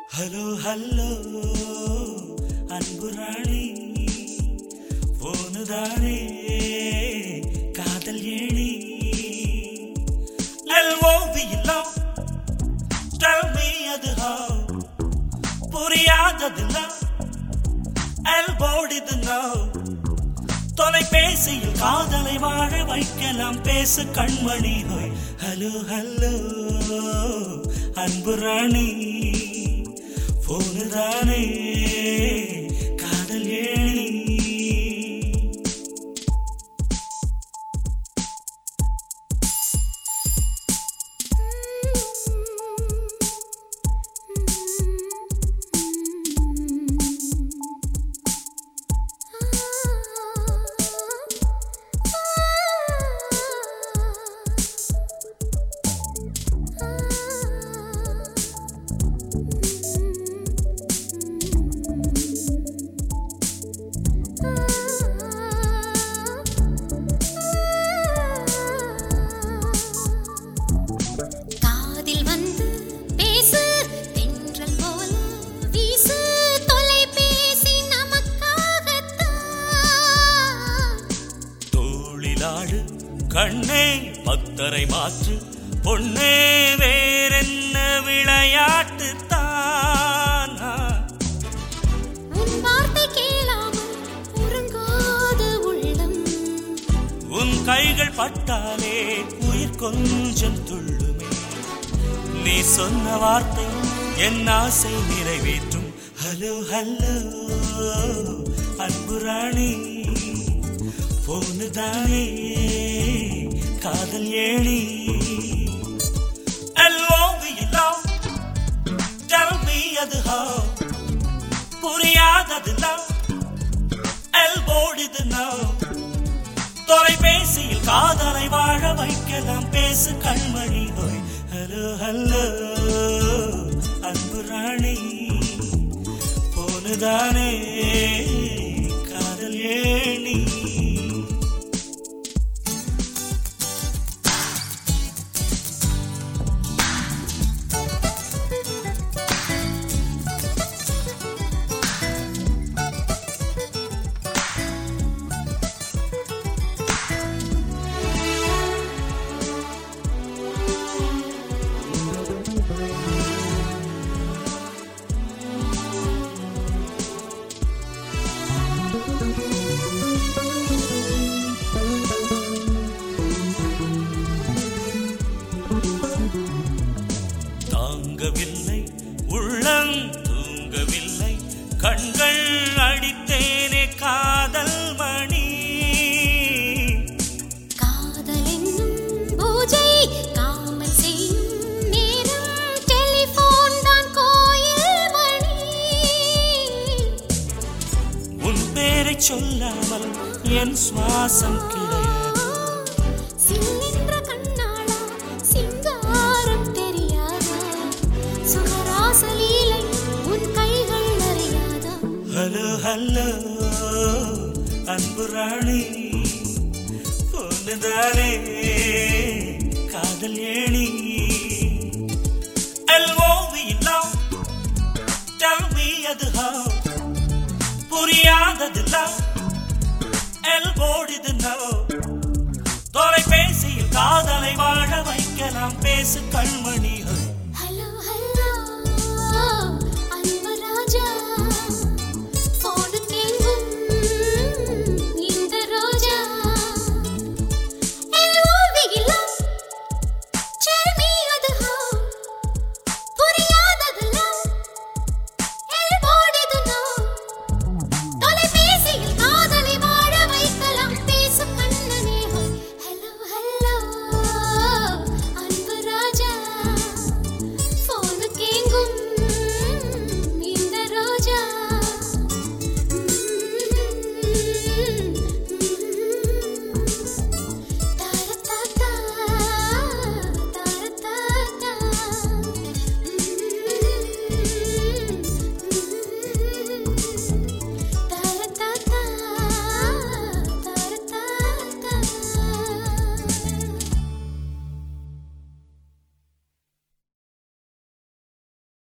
hello hello அன்பு ராணி போனுதானே காதல் ஏணி எல்ஓவி இல்லம் Tell me அது how புரியாதது எல்போடிது now தொலைபேசியில் காதலை வாழ வைக்கலாம் பேசு கண்மணி ஹோய் ஹலோ ஹலோ அன்பு ராணி போனுதானே காதல் ஏணி காதில் வந்து பேசு தென்றல் போல வீசு தொலைபேசி நமக்காகத்தான் தோளிலாடு கண்ணே பத்தரை மாற்று பொன்னே வேறென்ன விளையாட்டு தானா உன் வார்த்தை கேளாமல் உறங்காத உள்ளம் உன் கைகள் பட்டாலே உயிர் கொஞ்சம் துள்ளுமே நீ சொன்ன வார்த்தை என் ஆசை நிறைவேற்றும் ஹலோ ஹலோ அன்பு ராணி போனுதானே காதல் ஏணி எல்ஓவி எல்லாம் Tell me அது how புரியாதது எல்போடிது now தொலைபேசியில் காதலை வாழ வைக்கலாம் பேசு கண்மணி ஹோய் ஹலோ ஹலோ அன்பு ராணி போனுதானே காதல் ஏணி தாங்கவில்லை உள்ளம் தூங்கவில்லை கண்கள் அடித்தேனே காதல் மணி காதல் என்னும் பூஜை காமல் செய்யும் நேரம் டெலிபோன் தான் கோயில் மணி உன் பேரை சொல்லாமல் என் சுவாசம் கிடையாது சில்லென்ற கண்ணாளா சிங்காரம் தெரியாதா சுகராசலீலை உன் கைகள் அறியாதா ஹலோ ஹலோ அன்பு ராணி பொண்ணுதானே காதல் ஏணி எல்ஓவி எல்லாம் Tell me அது how புரியாதது எல்போடிது now தொலைபேசியில் காதலை வாழ வைக்கலாம் பேசு கண்மணி ஹோய்